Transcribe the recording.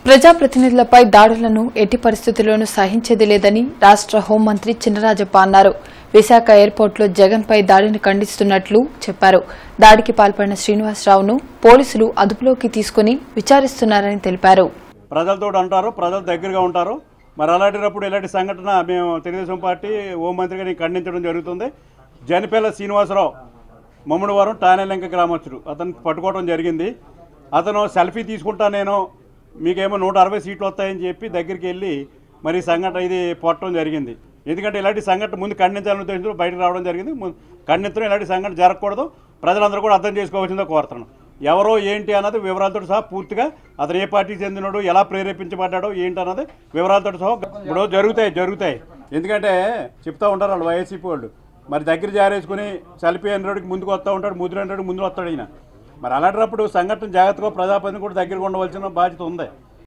ప్రజాప్రతినిధులపై దాడులను ఎట్టి పరిస్థితుల్లోనూ సహించేది లేదని రాష్ట్ర హోంమంత్రి చినరాజప్ప అన్నారు విశాఖ ఎయిర్పోర్టులో జగన్పై దాడిని ఖండిస్తున్నట్లు చెప్పారు దాడికి పాల్పడిన శ్రీనివాసరావును పోలీసులు అదుపులోకి తీసుకుని విచారిస్తున్నారని తెలిపారు ప్రజలతో అంటారు ప్రజలు దగ్గరగా ఉంటారు మరి అలాంటినప్పుడు ఇలాంటి సంఘటన మేము తెలుగుదేశం పార్టీ హోంమంత్రి గారిని ఖండించడం జరుగుతుంది జనపేల శ్రీనివాసరావు మమ్మడివారం టానేలంక గ్రామస్తుడు అతను పట్టుకోవడం జరిగింది అతను సెల్ఫీ తీసుకుంటా నేను మీకేమో నూట అరవై సీట్లు వస్తాయని చెప్పి దగ్గరికి వెళ్ళి మరి ఈ సంఘటన ఇది పొట్టడం జరిగింది ఎందుకంటే ఇలాంటి సంఘటన ముందు ఖండించాలని ఉద్దేశంతో బయటకు రావడం జరిగింది ము- ఖండించడం ఇలాంటి సంఘటన జరగకూడదు ప్రజలందరూ కూడా అర్థం చేసుకోవాల్సిందో కోరుతున్నాను ఎవరో ఏంటి అన్నది వివరాలతో సహా పూర్తిగా అతను ఏ పార్టీకి చెందినాడు ఎలా ప్రేరేపించబడ్డాడో ఏంటి అన్నది వివరాలతో సహా ఇప్పుడు జరుగుతాయి జరుగుతాయి ఎందుకంటే చెప్తా ఉంటారు వాళ్ళు వైఎస్సీపీ వాళ్ళు మరి దగ్గర జారేసుకుని సెల్ఫీ హండ్రెడ్కి ముందుకు వస్తూ ఉంటాడు ముద్ర హండ్రెడ్కి ముందు వస్తాడు ఈయన మరి అలాంటప్పుడు సంఘటన జాగ్రత్తగా ప్రజాప్రతినిధి కూడా దగ్గరగా ఉండవలసిన బాధ్యత ఉంది